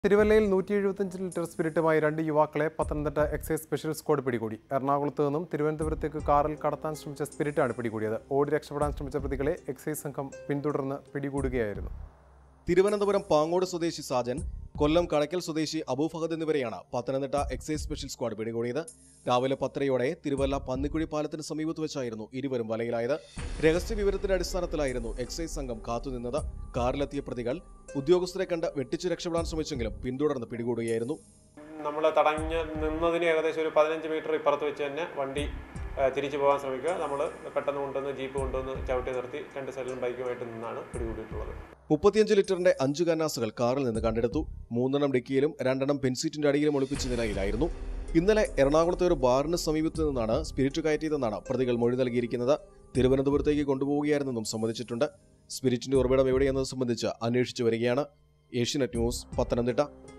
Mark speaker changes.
Speaker 1: തിരുവല്ലയിൽ നൂറ്റി എഴുപത്തഞ്ച് ലിറ്റർ സ്പിരിറ്റുമായി രണ്ട് യുവാക്കളെ പത്തനംതിട്ട എക്സൈസ് സ്പെഷ്യൽ സ്ക്വാഡ് പിടികൂടി എറണാകുളത്ത് നിന്നും തിരുവനന്തപുരത്തേക്ക് കാറിൽ കടത്താൻ ശ്രമിച്ച സ്പിരിറ്റാണ് പിടികൂടിയത് ഓടി രക്ഷപ്പെടാൻ ശ്രമിച്ച പ്രതികളെ എക്സൈസ് സംഘം പിന്തുടർന്ന് പിടികൂടുകയായിരുന്നു
Speaker 2: തിരുവനന്തപുരം പാങ്ങോട് സ്വദേശി സാജൻ കൊല്ലം കടയ്ക്കൽ സ്വദേശി അബൂ ഫഹദ് എന്നിവരെയാണ് പത്തനംതിട്ട എക്സൈസ് സ്പെഷ്യൽ സ്ക്വാഡ് പിടികൂടിയത് രാവിലെ പത്തരയോടെ തിരുവല്ല പന്നിക്കുഴി പാലത്തിന് സമീപത്ത് വെച്ചായിരുന്നു ഇരുവരും വലയിലായത് രഹസ്യ വിവരത്തിന്റെ അടിസ്ഥാനത്തിലായിരുന്നു എക്സൈസ് സംഘം കാത്തുനിന്നത് കാറിലെത്തിയ പ്രതികൾ ഉദ്യോഗസ്ഥരെ കണ്ട് വെട്ടിച്ചു രക്ഷപ്പെടാൻ ശ്രമിച്ചെങ്കിലും പിന്തുടർന്ന് പിടികൂടുകയായിരുന്നു
Speaker 3: നമ്മൾ തടഞ്ഞ് നിന്നതിന് ഏകദേശം ഒരു പതിനഞ്ച് മീറ്റർ ഇപ്പുറത്ത് വെച്ച് തന്നെ വണ്ടി ആ, തിരിച്ചു പോകാൻ ശ്രമിക്കുക നമ്മൾ പെട്ടെന്ന് കൊണ്ടുവന്ന് ജീപ്പ് കൊണ്ടുവന്ന് ചവിട്ടി നിർത്തി രണ്ട് സൈഡിലും ബൈക്കുമായിട്ട് നിന്നാണ് പിടികൂടിയിട്ടുള്ളത്
Speaker 2: മുപ്പത്തിയഞ്ച് ലിറ്ററിന്റെ അഞ്ച് കന്നാസുകൾ കാറിൽ നിന്ന് കണ്ടെടുത്തു മൂന്നെണ്ണം ഡിക്കിയിലും രണ്ടെണ്ണം പെൻസീറ്റിന്റെ അടിയിലും ഒളിപ്പിച്ച നിലയിലായിരുന്നു ഇന്നലെ എറണാകുളത്തെ ഒരു ബാറിന് സമീപത്ത് നിന്നാണ് സ്പിരിറ്റ് കയറ്റിയതെന്നാണ് പ്രതികൾ മൊഴി നൽകിയിരിക്കുന്നത് തിരുവനന്തപുരത്തേക്ക് കൊണ്ടുപോവുകയായിരുന്നെന്നും സമ്മതിച്ചിട്ടുണ്ട് സ്പിരിറ്റിന്റെ ഉറവിടം എവിടെയെന്നത് സംബന്ധിച്ച് അന്വേഷിച്ചു വരികയാണ് ഏഷ്യനെറ്റ് ന്യൂസ് പത്തനംതിട്ട